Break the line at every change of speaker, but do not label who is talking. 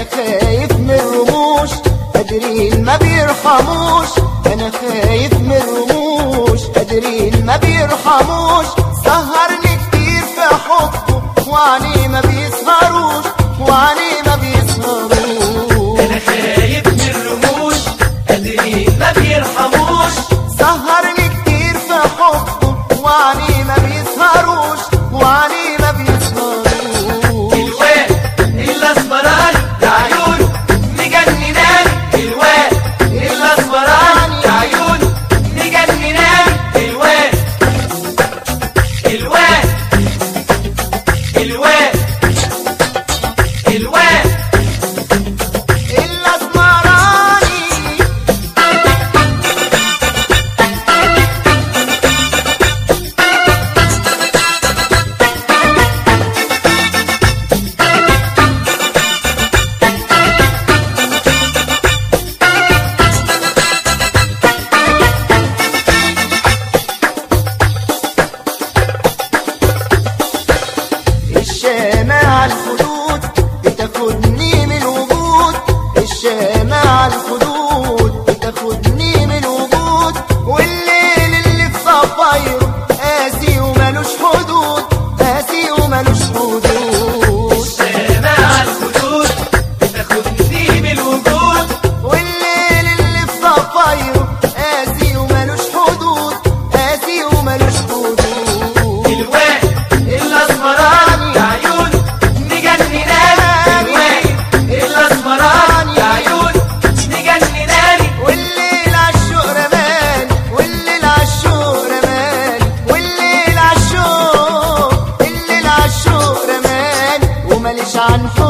خايف من الرموش قادرين ما بيرحموش انا خايف من الرموش قادرين ما بيرحموش سهرني كتير في حبه وعني ما بيسهروش وعني ما بيسهروش
انا خايف من الرموش قادرين ما بيرحموش
سهرني كتير في حبه وعني ما بيسهروش وعني ما بيسهروش
الواد الاسمراني يا عيون مجنناني الواد الاسمراني يا عيون مجنناني الواد الواد الواد الواد
الاسمراني الشامة على الخدود بتاخدني من الوجود الشامة على الخدود بتاخدني من الوجود والليل اللي في صفايره قاسي ومالوش حدود قاسي ومالوش حدود
سامع الخدود بتاخدني بالوجود
والليل اللي في صفايره قاسي ومالوش حدود قاسي ومالوش حدود
الواد الاسمراني يا عيون مجنناني الواد الاسمراني يا عيون مجنناني
والليل عالشوق رماني والليل عالشوق رماني والليل عالشوق الليل عالشوق رماني وماليش عن حب